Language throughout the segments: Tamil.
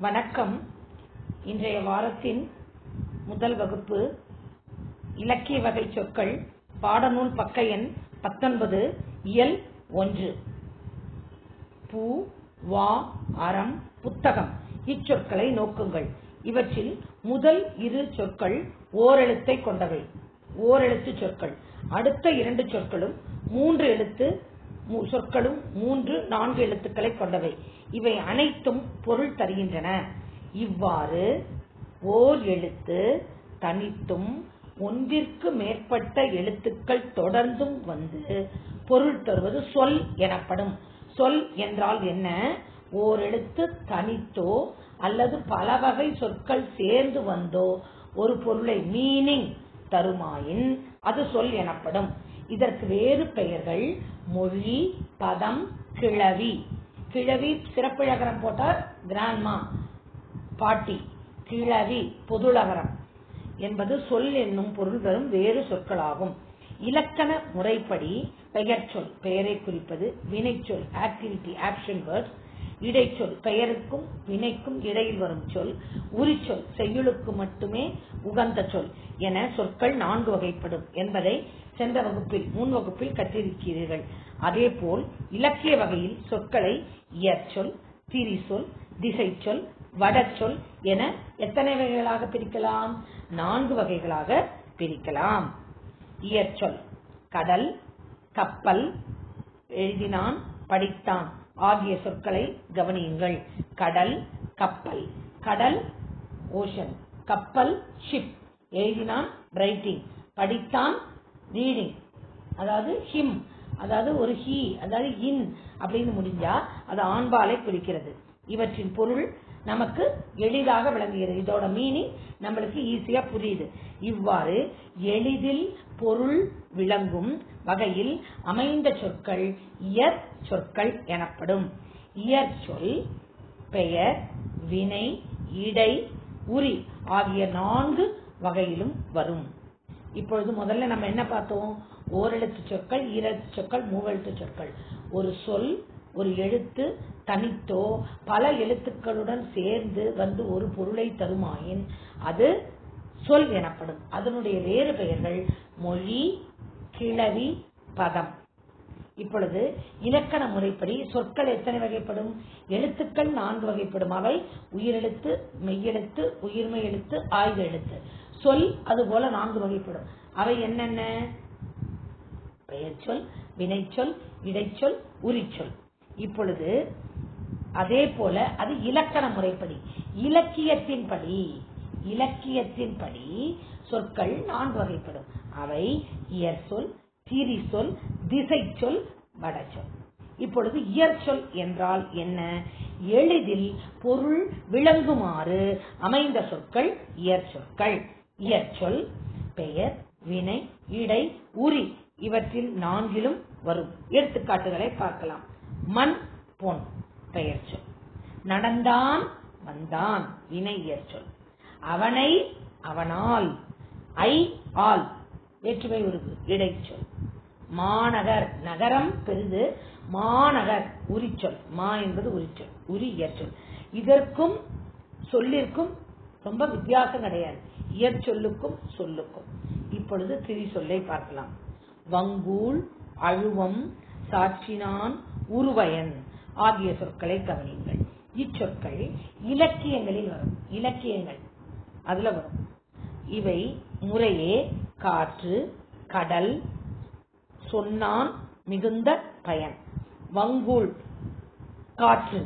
வணக்கம் இன்றைய வாரத்தின் முதல் வகுப்பு இலக்கிய வகை சொற்கள் பாடநூல் பக்க எண் பத்தொன்பது இயல் ஒன்று பூ வா அறம் புத்தகம் இச்சொற்களை நோக்குங்கள் இவற்றில் முதல் இரு சொற்கள் ஓரெழுத்தை கொண்டவை ஓரெழுத்து சொற்கள் அடுத்த இரண்டு சொற்களும் மூன்று எழுத்து மு- சொற்களும் மூன்று நான்கு எழுத்துக்களை கொண்டவை இவை அனைத்தும் பொருள் தருகின்றன இவ்வாறு ஓர் எழுத்து தனித்தும் ஒன்றிற்கு மேற்பட்ட எழுத்துக்கள் தொடர்ந்தும் வந்து பொருள் தருவது சொல் எனப்படும் சொல் என்றால் என்ன ஓர் எழுத்து தனித்தோ அல்லது பல வகை சொற்கள் சேர்ந்து வந்தோ ஒரு பொருளை மீனிங் தருமாயின் அது சொல் எனப்படும் இதற்கு வேறு பெயர்கள் மொழி பதம் கிளவி கிழவி சிறப்பிழகரம் போட்டால் கிராண்ட்மா பாட்டி கிளவி பொதுளகரம் என்பது சொல் என்னும் பொருள் தரும் வேறு சொற்களாகும் இலக்கண முறைப்படி பெயர்ச்சொல் பெயரை குறிப்பது வினைச்சொல் ஆக்டிவிட்டி ஆக்ஷன் வேர்ட்ஸ் இடைச்சொல் பெயருக்கும் வினைக்கும் இடையில் வரும் சொல் உரிச்சொல் செய்யுளுக்கு மட்டுமே உகந்த சொல் என சொற்கள் நான்கு வகைப்படும் என்பதை சென்ற வகுப்பில் முன் வகுப்பில் கற்றிருக்கிறீர்கள் அதேபோல் இலக்கிய வகையில் சொற்களை இயற்சொல் திரிசொல் திசைச்சொல் வடச்சொல் என எத்தனை வகைகளாக பிரிக்கலாம் நான்கு வகைகளாக பிரிக்கலாம் இயற்சொல் கடல் கப்பல் எழுதினான் படித்தான் ஆகிய சொற்களை கவனியுங்கள் கடல் கப்பல் கடல் ஓஷன் கப்பல் ஷிப் எழுதினான் ரைட்டிங் படித்தான் ரீடிங் அதாவது ஹிம் அதாவது ஒரு ஹி அதாவது இன் அப்படின்னு முடிஞ்சா அது ஆண்பாலை குறிக்கிறது இவற்றின் பொருள் நமக்கு எளிதாக விளங்குகிறது இதோட மீனிங் நம்மளுக்கு ஈஸியா புரியுது இவ்வாறு எளிதில் பொருள் விளங்கும் வகையில் அமைந்த சொற்கள் இயற் சொற்கள் எனப்படும் இயற் சொல் பெயர் வினை இடை உரி ஆகிய நான்கு வகையிலும் வரும் இப்பொழுது முதல்ல நம்ம என்ன பார்த்தோம் ஓரெழுத்து சொற்கள் ஈரெழுத்து சொற்கள் மூவெழுத்து சொற்கள் ஒரு சொல் ஒரு எழுத்து தனித்தோ பல எழுத்துக்களுடன் சேர்ந்து வந்து ஒரு பொருளை தருமாயின் அது சொல் எனப்படும் அதனுடைய வேறு பெயர்கள் மொழி கிளவி பதம் இப்பொழுது இலக்கண முறைப்படி சொற்கள் எத்தனை வகைப்படும் எழுத்துக்கள் நான்கு வகைப்படும் அவை உயிரெழுத்து மெய்யெழுத்து உயிர்மை எழுத்து ஆயுத எழுத்து சொல் அதுபோல நான்கு வகைப்படும் அவை என்னென்ன பெயர்ச்சொல் வினைச்சொல் இடைச்சொல் உரிச்சொல் இப்பொழுது அதே போல அது இலக்கண முறைப்படி இலக்கியத்தின்படி இலக்கியத்தின்படி சொற்கள் நான்கு வகைப்படும் அவை இயற்சொல் திரிசொல் திசைச்சொல் வடச்சொல் இப்பொழுது இயற்சொல் என்றால் என்ன எளிதில் பொருள் விளங்குமாறு அமைந்த சொற்கள் இயற்சொற்கள் இயற்சொல் பெயர் வினை இடை உரி இவற்றில் நான்கிலும் வரும் எடுத்துக்காட்டுகளை பார்க்கலாம் மண் பொன் பெயர் சொல் நடந்தான் வந்தான் வினை இயற்சொல் அவனை அவனால் ஐ ஆல் வேற்றுமை உருவு இடைச்சொல் மாநகர் நகரம் பெரிது மாநகர் உரிச்சொல் மா என்பது உரிச்சொல் உரி இயற்சொல் இதற்கும் சொல்லிற்கும் ரொம்ப வித்தியாசம் கிடையாது இயற்சொல்லுக்கும் சொல்லுக்கும் இப்பொழுது திரி சொல்லை பார்க்கலாம் வங்கூல் அழுவம் சாட்சினான் உருவயன் ஆகிய சொற்களை கவனியுங்கள் இச்சொற்கள் இலக்கியங்களில் வரும் இலக்கியங்கள் அதுல வரும் இவை முறையே காற்று கடல் சொன்னான் மிகுந்த பயன் வங்கூல் காற்று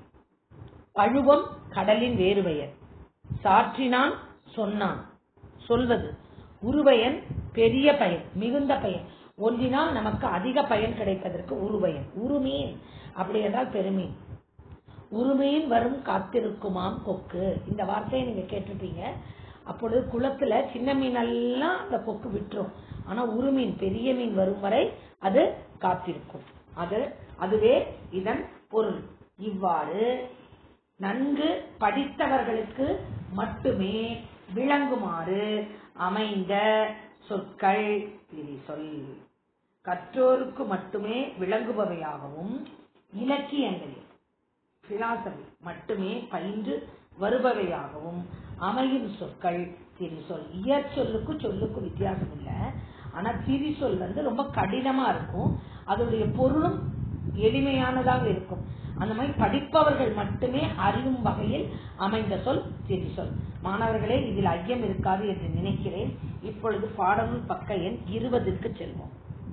அழுவம் கடலின் வேறு பெயர் சாற்றினான் சொன்னான் சொல்வது உருவயன் பெரிய பயன் மிகுந்த பயன் ஒன்றினால் நமக்கு அதிக பயன் கிடைப்பதற்கு உருவயன் உருமீன் அப்படி என்றால் பெருமீன் உருமீன் வரும் காத்திருக்குமாம் கொக்கு இந்த வார்த்தையை நீங்க கேட்டிருப்பீங்க அப்பொழுது குளத்துல சின்ன மீன் எல்லாம் அந்த கொக்கு விட்டுரும் ஆனா உருமீன் பெரிய மீன் வரும் வரை அது காத்திருக்கும் அது அதுவே இதன் பொருள் இவ்வாறு நன்கு படித்தவர்களுக்கு மட்டுமே விளங்குமாறு அமைந்த சொற்கள் சொல் கற்றோருக்கு மட்டுமே விளங்குபவையாகவும் இலக்கியங்களில் பிலாசபி மட்டுமே பயின்று வருபவையாகவும் அமையும் சொற்கள் திரிசொல் இயற்சொல்லுக்கு சொல்லுக்கு வித்தியாசம் இல்லை ஆனா திரிசொல் வந்து ரொம்ப கடினமா இருக்கும் அதோடைய பொருளும் எளிமையானதாக இருக்கும் அந்த மாதிரி படிப்பவர்கள் மட்டுமே அறியும் வகையில் அமைந்த சொல் திரிசொல் மாணவர்களே இதில் ஐயம் இருக்காது என்று நினைக்கிறேன் இப்பொழுது பாடநூல் பக்க எண் இருபதுக்கு செல்வோம்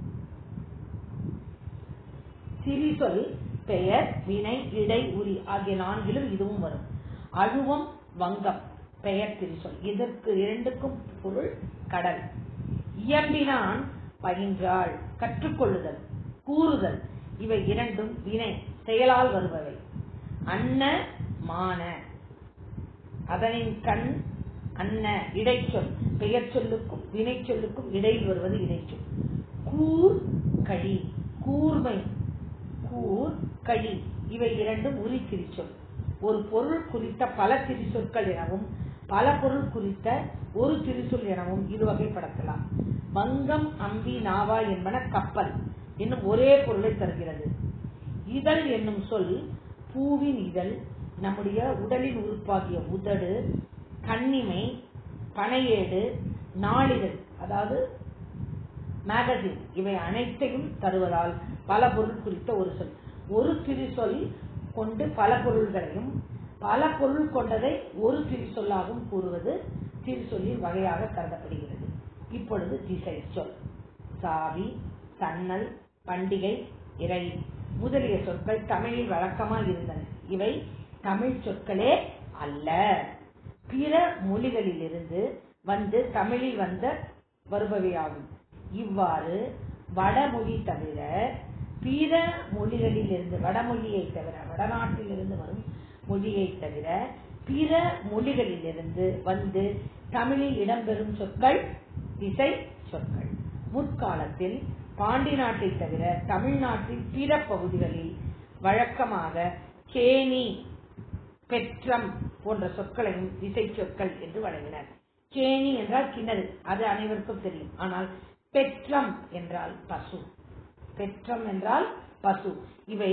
திரிசொல் பெயர் வினை இடை உரி ஆகிய நான்கிலும் இதுவும் வரும் அழுவம் வங்கம் பெயர் திரிசொல் இதற்கு இரண்டுக்கும் பொருள் கடல் இயம்பினான் பயின்றாள் கற்றுக்கொள்ளுதல் கூறுதல் இவை இரண்டும் வினை செயலால் வருபவை அன்ன மான அதனின் கண் அன்ன இடைச்சொல் பெயர் சொல்லுக்கும் வினை சொல்லுக்கும் இடையில் வருவது இடைச்சொல் கூர் கழி கூர்மை கூர் கழி இவை இரண்டும் உரி திரிச்சொல் ஒரு பொருள் குறித்த பல திரிசொற்கள் எனவும் பல பொருள் குறித்த ஒரு திரிசொல் எனவும் இரு வகைப்படுத்தலாம் வங்கம் அம்பி நாவா என்பன கப்பல் என்னும் ஒரே பொருளை தருகிறது இதழ் என்னும் சொல் பூவின் இதழ் நம்முடைய உடலின் உறுப்பாகிய உதடு கண்ணிமை பனையேடு நாளிதழ் அதாவது மேகசின் இவை அனைத்தையும் தருவதால் பல பொருள் குறித்த ஒரு சொல் ஒரு திரிசொல் கொண்டு பல பொருள்களையும் பல பொருள் கொண்டதை ஒரு திரிசொல்லாகவும் கூறுவது திரிசொல்லின் வகையாக கருதப்படுகிறது இப்பொழுது திசை சொல் சாவி சன்னல் பண்டிகை இறை முதலிய சொற்கள் தமிழில் வழக்கமாக இருந்தன இவை தமிழ் சொற்களே அல்ல பிற மொழிகளிலிருந்து வந்து தமிழில் வந்த வருபவையாகும் இவ்வாறு வடமொழி தவிர பிற மொழிகளில் இருந்து வடமொழியை தவிர வடநாட்டிலிருந்து வரும் மொழியை தவிர பிற மொழிகளிலிருந்து வந்து தமிழில் இடம்பெறும் சொற்கள் திசை சொற்கள் முற்காலத்தில் பாண்டி நாட்டை தவிர தமிழ்நாட்டின் பிற பகுதிகளில் வழக்கமாக கேணி பெற்றம் போன்ற சொற்களையும் திசை சொற்கள் என்று வழங்கினர் கேணி என்றால் கிணறு அது அனைவருக்கும் தெரியும் ஆனால் பெற்றம் என்றால் பசு பெற்றம் என்றால் பசு இவை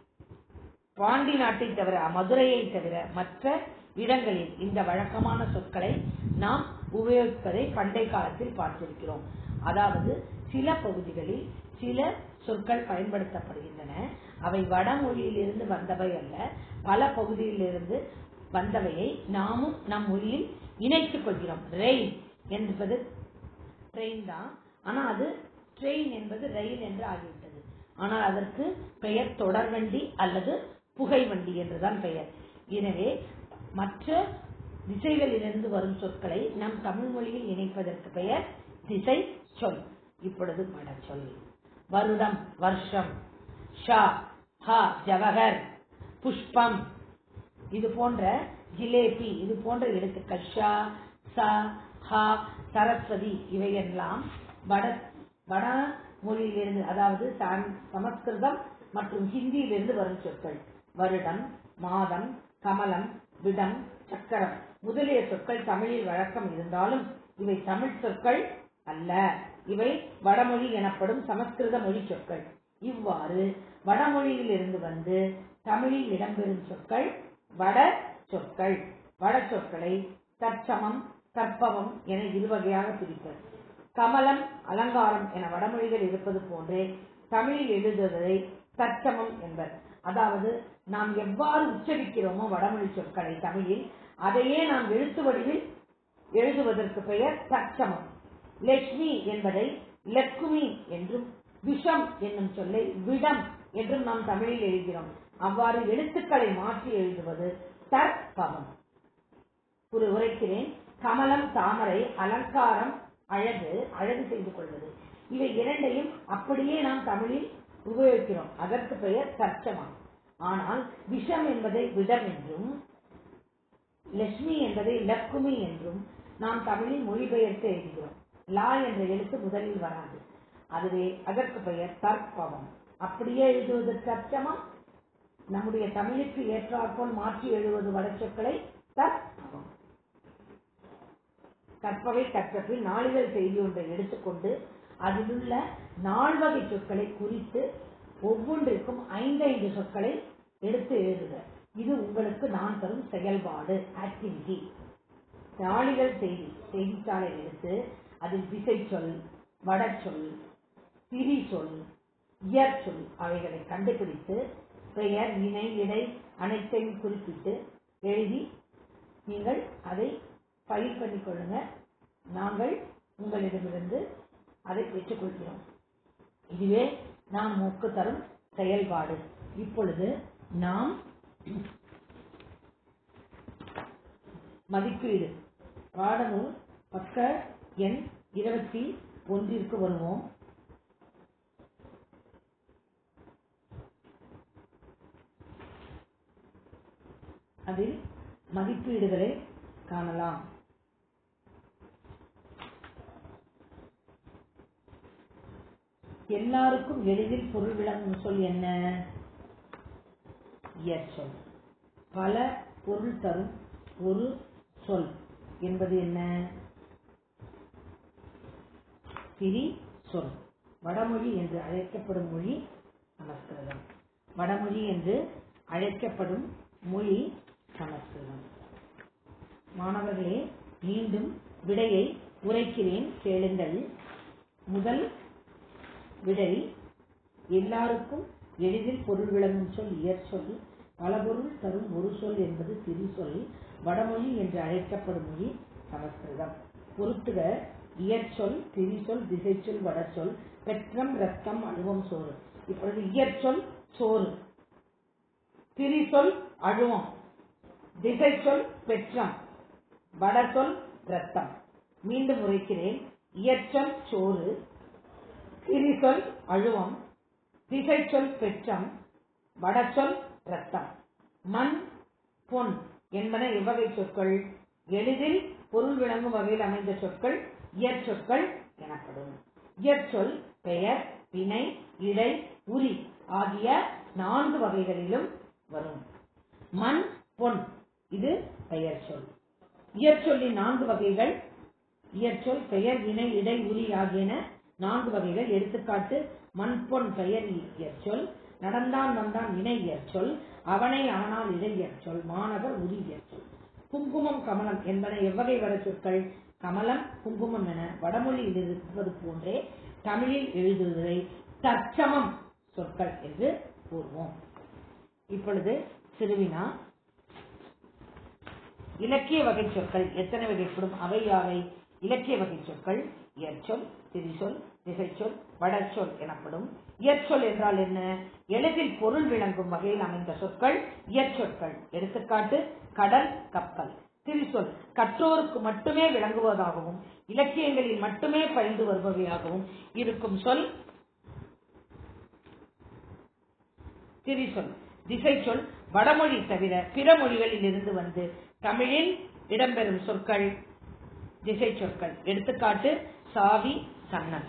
பாண்டி நாட்டை தவிர மதுரையை தவிர மற்ற இடங்களில் இந்த வழக்கமான சொற்களை நாம் உபயோகிப்பதை பண்டை காலத்தில் பார்த்திருக்கிறோம் அதாவது சில பகுதிகளில் சில சொற்கள் பயன்படுத்தப்படுகின்றன அவை வடமொழியிலிருந்து வந்தவை அல்ல பல பகுதியிலிருந்து வந்தவையை நாமும் நம் மொழியில் இணைத்துக் கொள்கிறோம் ரெயில் என்பது ட்ரெயின் தான் ஆனா அது ட்ரெயின் என்பது ரயில் என்று ஆகிவிட்டது ஆனால் அதற்கு பெயர் தொடர்வண்டி அல்லது புகை வண்டி என்றுதான் பெயர் எனவே மற்ற திசைகளிலிருந்து வரும் சொற்களை நம் தமிழ் மொழியில் இணைப்பதற்கு பெயர் திசை சொல் இப்பொழுது படச்சொல் வருடம் வருஷம் ஷா ஹா ஜவஹர் புஷ்பம் இது போன்ற ஜிலேபி இது போன்ற எழுத்துக்கள் ஷா ச ஹா சரஸ்வதி இவையெல்லாம் வட வட மொழியிலிருந்து அதாவது சம்- சமஸ்கிருதம் மற்றும் ஹிந்தியிலிருந்து வரும் சொற்கள் வருடம் மாதம் கமலம் விடம் சக்கரம் முதலிய சொற்கள் தமிழில் வழக்கம் இருந்தாலும் இவை தமிழ் சொற்கள் அல்ல இவை வடமொழி எனப்படும் சமஸ்கிருத மொழி சொற்கள் இவ்வாறு வடமொழியிலிருந்து வந்து தமிழில் இடம்பெறும் சொற்கள் வட சொற்கள் வட சொற்களை தற்சமம் தற்பவம் என இரு வகையாக பிரிப்பர் கமலம் அலங்காரம் என வடமொழிகள் இருப்பது போன்றே தமிழில் எழுதுவதை தற்சமம் என்பர் அதாவது நாம் எவ்வாறு உச்சரிக்கிறோமோ வடமொழி சொற்களை தமிழில் அதையே நாம் எழுத்து வடிவில் எழுதுவதற்கு பெயர் தற்சமம் லட்சுமி என்பதை லக்குமி என்றும் விஷம் என்னும் சொல்லை விடம் என்றும் நாம் தமிழில் எழுதுகிறோம் அவ்வாறு எழுத்துக்களை மாற்றி எழுதுவது தற்பவம் ஒரு உரைக்கிறேன் கமலம் தாமரை அலங்காரம் அழகு அழகு செய்து கொள்வது இவை இரண்டையும் அப்படியே நாம் தமிழில் உபயோகிக்கிறோம் அதற்கு பெயர் தர்ச்சமம் ஆனால் விஷம் என்பதை விடம் என்றும் லட்சுமி என்பதை லக்குமி என்றும் நாம் தமிழில் மொழிபெயர்த்து எழுதுகிறோம் லா என்ற எழுத்து முதலில் வராது அதுவே அதற்கு பெயர் தற்பவம் அப்படியே எழுதுவது தர்ச்சமம் நம்முடைய தமிழுக்கு ஏற்றாற்போல் மாற்றி எழுதுவது வடச்சொற்களை தற்பவம் கற்பவை கற்றபின் நாளிதழ் செய்தி ஒன்றை எடுத்துக்கொண்டு அதிலுள்ள நால்வகை சொற்களை குறித்து ஒவ்வொன்றிற்கும் ஐந்தைந்து சொற்களை எடுத்து எழுதுக இது உங்களுக்கு நான் தரும் செயல்பாடு ஆக்டிவிட்டி நாளிதழ் செய்தி செய்தித்தாளை எடுத்து அதில் திசை சொல் வடச்சொல் திரி சொல் இயற் சொல் அவைகளை கண்டுபிடித்து பெயர் வினை இடை அனைத்தையும் குறிப்பிட்டு எழுதி நீங்கள் அதை பயிர் பண்ணிக் கொள்ளுங்க நாங்கள் உங்களிடமிருந்து அதை பெற்றுக்கொள்கிறோம் இதுவே நாம் மூக்கு தரும் செயல்பாடு இப்பொழுது நாம் மதிப்பீடு பாடநூல் பக்க எண் இருபத்தி ஒன்றிற்கு வருவோம் அதில் மதிப்பீடுகளை காணலாம் எல்லாருக்கும் எளிதில் பொருள் விளங்கும் சொல் என்ன இயற்சொல் பல பொருள் தரும் ஒரு சொல் என்பது என்ன திரி சொல் வடமொழி என்று அழைக்கப்படும் மொழி சமஸ்கிருதம் வடமொழி என்று அழைக்கப்படும் மொழி சமஸ்கிருதம் மாணவர்களே மீண்டும் விடையை உரைக்கிறேன் கேளுங்கள் முதல் விடை எல்லாருக்கும் எளிதில் பொருள் விளங்கும் சொல் இயற்சொல் பல பொருள் தரும் ஒரு சொல் என்பது திரி சொல் வடமொழி என்று அழைக்கப்படும் மொழி சமஸ்கிருதம் பொருத்துக இயற்சொல் திரிசொல் திசைச்சொல் வடச்சொல் பெற்றம் ரத்தம் அழுவம் சோறு இப்பொழுது இயற்சொல் சோறு திரிசொல் அழுவம் திசைச்சொல் பெற்றம் வடசொல் ரத்தம் மீண்டும் உரைக்கிறேன் இயற்சொல் சோறு திரிசொல் அழுவம் திசைச்சொல் பெற்றம் வடச்சொல் ரத்தம் மண் பொன் என்பன எவ்வகை சொற்கள் எளிதில் பொருள் விளங்கும் வகையில் அமைந்த சொற்கள் இயற்சொற்கள் எனப்படும் இயற்சொல் பெயர் வினை இடை உரி ஆகிய நான்கு வகைகளிலும் வரும் மண் பொன் இது பெயர் சொல் இயற்சொல்லின் நான்கு வகைகள் இயற்சொல் பெயர் வினை இடை உரி ஆகியன நான்கு வகைகள் எடுத்துக்காட்டு மண் பொன் பெயர் இயற்சொல் நடந்தான் வந்தான் வினை இயற்சொல் அவனை அவனால் இடை இயற்சொல் மாணவர் உரி இயற்சொல் குங்குமம் கமலம் என்பன எவ்வகை வர சொற்கள் கமலம் குங்குமம் என வடமொழியில் இருப்பது போன்றே தமிழில் எழுதுவதை தற்சமம் சொற்கள் என்று கூறுவோம் இப்பொழுது சிறுவினா இலக்கிய வகை சொற்கள் எத்தனை வகைப்படும் அவை யாவை இலக்கிய வகை சொற்கள் இயற்சொல் திரிசொல் திசைச்சொல் வடச்சொல் எனப்படும் இயற்சொல் என்றால் என்ன எளிதில் பொருள் விளங்கும் வகையில் அமைந்த சொற்கள் இயற்சொற்கள் எடுத்துக்காட்டு கடல் கப்பல் திரிசொல் கற்றோருக்கு மட்டுமே விளங்குவதாகவும் இலக்கியங்களில் மட்டுமே பயின்று வருபவையாகவும் இருக்கும் சொல் திரிசொல் திசைச்சொல் வடமொழி தவிர பிற மொழிகளில் இருந்து வந்து தமிழில் இடம்பெறும் சொற்கள் திசை சொற்கள் எடுத்துக்காட்டு சாவி சன்னல்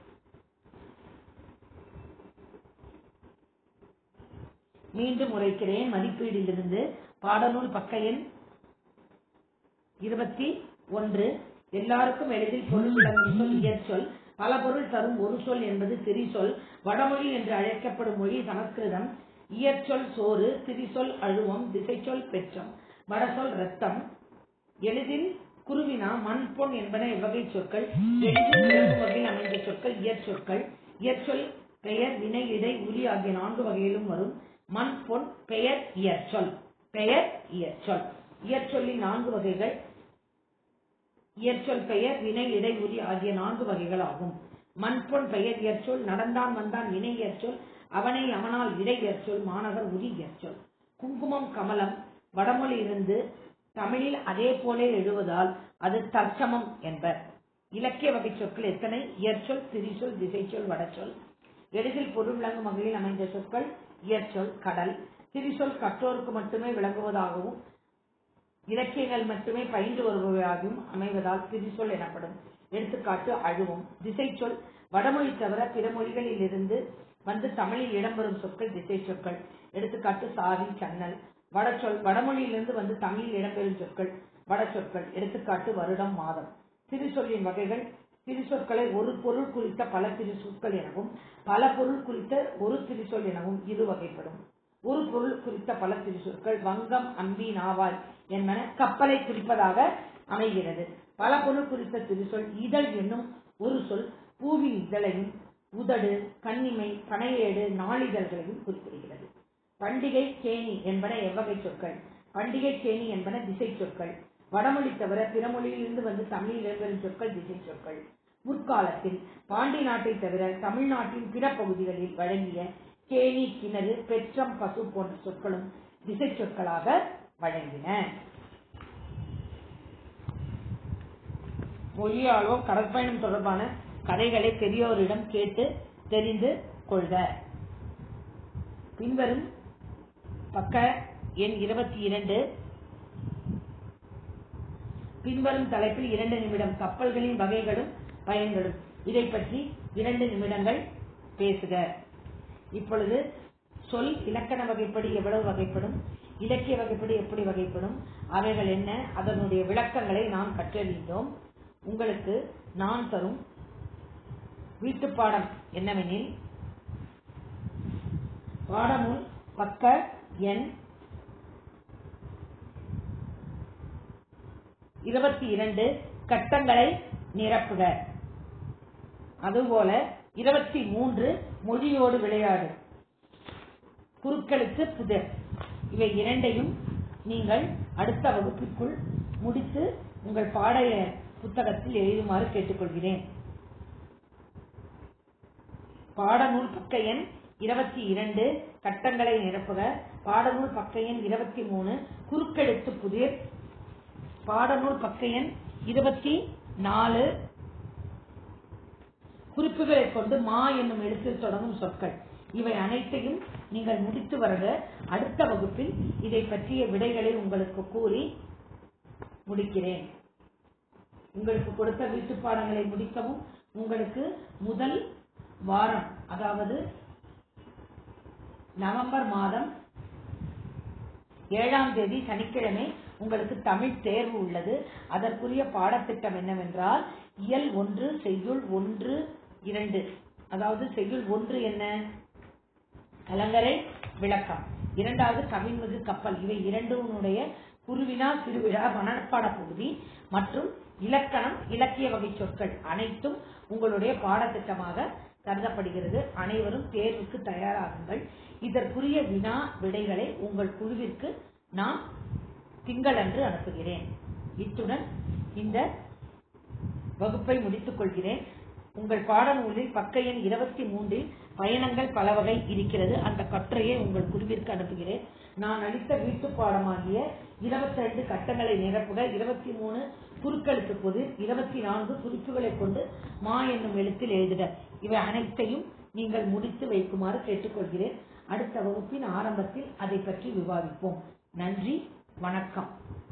மீண்டும் உரைக்கிறேன் மதிப்பீடிலிருந்து பாடநூல் பக்க எண் இருபத்தி ஒன்று எல்லாருக்கும் எளிதில் பொருள் விளங்கும் சொல் இயற்சொல் பல பொருள் தரும் ஒரு சொல் என்பது திரிசொல் வடமொழி என்று அழைக்கப்படும் மொழி சமஸ்கிருதம் இயற்சொல் சோறு திரிசொல் அழுவம் திசைச்சொல் பெற்றம் வடசொல் ரத்தம் எளிதில் குருவினா மண் பொன் என்பன எவ்வகை சொற்கள் எளிதில் விளங்கும் வகையில் அமைந்த சொற்கள் இயற்சொற்கள் இயற்சொல் பெயர் வினை இடை உரி ஆகிய நான்கு வகையிலும் வரும் மண் பொன் பெயர் இயற்சொல் பெயர் இயற்சொல் இயற்சொல்லின் நான்கு வகைகள் இயற்சொல் பெயர் வினை இடை உரி ஆகிய நான்கு வகைகள் ஆகும் மண்பொன் பெயர் இயற்சொல் நடந்தான் வந்தான் வினை இயற்சொல் அவனை அவனால் இடை இயற்சொல் மாணவர் உரி இயற்சொல் குங்குமம் கமலம் வடமொழியிலிருந்து தமிழில் அதே போல எழுவதால் அது தற்சமம் என்பர் இலக்கிய வகை சொற்கள் எத்தனை இயற்சொல் திரிசொல் திசைச்சொல் வடச்சொல் எளிதில் பொருள் விளங்கும் வகையில் அமைந்த சொற்கள் இயற்சொல் கடல் திரிசொல் கற்றோருக்கு மட்டுமே விளங்குவதாகவும் இலக்கியங்கள் மட்டுமே பயின்று வருபவையாகவும் அமைவதால் திரிசொல் எனப்படும் எடுத்துக்காட்டு அழுவும் திசைச்சொல் வடமொழி தவிர பிற மொழிகளில் இருந்து வந்து தமிழில் இடம்பெறும் சொற்கள் திசை சொற்கள் எடுத்துக்காட்டு சாவி சன்னல் வடச்சொல் வடமொழியிலிருந்து வந்து தமிழில் இடம்பெறும் சொற்கள் வடச்சொற்கள் எடுத்துக்காட்டு வருடம் மாதம் திரிசொல்லின் வகைகள் திரிசொற்களை ஒரு பொருள் குறித்த பல திரிசொற்கள் எனவும் பல பொருள் குறித்த ஒரு திரிசொல் எனவும் இரு வகைப்படும் ஒரு பொருள் குறித்த பல திருச்சொற்கள் வங்கம் அம்பி நாவாய் என்பன கப்பலை குறிப்பதாக அமைகிறது பல பொருள் குறித்த திருச்சொல் இதழ் என்னும் ஒரு சொல் பூவின் இதழையும் உதடு கண்ணிமை பனையேடு நாளிதழ்களையும் குறிப்பிடுகிறது பண்டிகை கேணி என்பன எவ்வகை சொற்கள் பண்டிகை கேணி என்பன திசை சொற்கள் வடமொழி தவிர பிற மொழியிலிருந்து வந்து தமிழில் இடம்பெறும் சொற்கள் திசை சொற்கள் முற்காலத்தில் பாண்டி நாட்டை தவிர தமிழ்நாட்டின் பிற பகுதிகளில் வழங்கிய கேணி கிணறு பெற்றம் பசு போன்ற சொற்களும் திசை சொற்களாக வழங்கின மொழியாளோ கடற்பயணம் தொடர்பான கதைகளை பெரியோரிடம் கேட்டு தெரிந்து கொள்க பின்வரும் பக்க எண் இருபத்தி இரண்டு பின்வரும் தலைப்பில் இரண்டு நிமிடம் கப்பல்களின் வகைகளும் பயன்களும் இதை பற்றி இரண்டு நிமிடங்கள் பேசுக இப்பொழுது சொல் இலக்கண வகைப்படி எவ்வளவு வகைப்படும் இலக்கிய வகைப்படி எப்படி வகைப்படும் அவைகள் என்ன அதனுடைய விளக்கங்களை நாம் கற்றறிந்தோம் உங்களுக்கு நான் தரும் வீட்டுப்பாடம் என்னவெனில் பாடமும் பக்க எண் இருபத்தி இரண்டு கட்டங்களை நிரப்புக அதுபோல இருபத்தி மூன்று மொழியோடு விளையாடு குறுக்களுக்கு புதிர் இவை இரண்டையும் நீங்கள் அடுத்த வகுப்பிற்குள் முடித்து உங்கள் பாடைய புத்தகத்தில் எழுதுமாறு கேட்டுக்கொள்கிறேன் பாடநூல் பக்க எண் இருபத்தி இரண்டு கட்டங்களை நிரப்புக பாடநூல் பக்க எண் இருபத்தி மூணு குறுக்கெழுத்து புதிர் பாடநூல் பக்க எண் இருபத்தி நாலு குறிப்புகளை கொண்டு மா என்னும் எழுத்தில் தொடங்கும் சொற்கள் இவை அனைத்தையும் நீங்கள் முடித்து வருக அடுத்த வகுப்பில் இதை பற்றிய விடைகளை உங்களுக்கு கூறி முடிக்கிறேன் உங்களுக்கு கொடுத்த வீட்டு பாடங்களை முடிக்கவும் உங்களுக்கு முதல் வாரம் அதாவது நவம்பர் மாதம் ஏழாம் தேதி சனிக்கிழமை உங்களுக்கு தமிழ் தேர்வு உள்ளது அதற்குரிய பாடத்திட்டம் என்னவென்றால் இயல் ஒன்று செய்யுள் ஒன்று இரண்டு அதாவது செய்யுள் ஒன்று என்ன கலங்கரை விளக்கம் இரண்டாவது கவின்மிகு கப்பல் இவை இரண்டுடைய குருவினா திருவிழா மனப்பாட பகுதி மற்றும் இலக்கணம் இலக்கிய வகை சொற்கள் அனைத்தும் உங்களுடைய பாடத்திட்டமாக கருதப்படுகிறது அனைவரும் தேர்வுக்கு தயாராகுங்கள் இதற்குரிய வினா விடைகளை உங்கள் குழுவிற்கு நான் திங்களன்று அனுப்புகிறேன் இத்துடன் இந்த வகுப்பை முடித்துக் கொள்கிறேன் உங்கள் பாடநூலில் பக்க எண் இருபத்தி மூன்றில் பயணங்கள் பல வகை இருக்கிறது அந்த கட்டுரையை உங்கள் குழுவிற்கு அனுப்புகிறேன் நான் அளித்த வீட்டு பாடமாகிய இருபத்தி ரெண்டு கட்டங்களை நிரப்புக இருபத்தி மூணு குறுக்கெழுத்து பொது இருபத்தி நான்கு குறிப்புகளை கொண்டு மா என்னும் எழுத்தில் எழுதுக இவை அனைத்தையும் நீங்கள் முடித்து வைக்குமாறு கேட்டுக்கொள்கிறேன் அடுத்த வகுப்பின் ஆரம்பத்தில் அதை பற்றி விவாதிப்போம் நன்றி வணக்கம்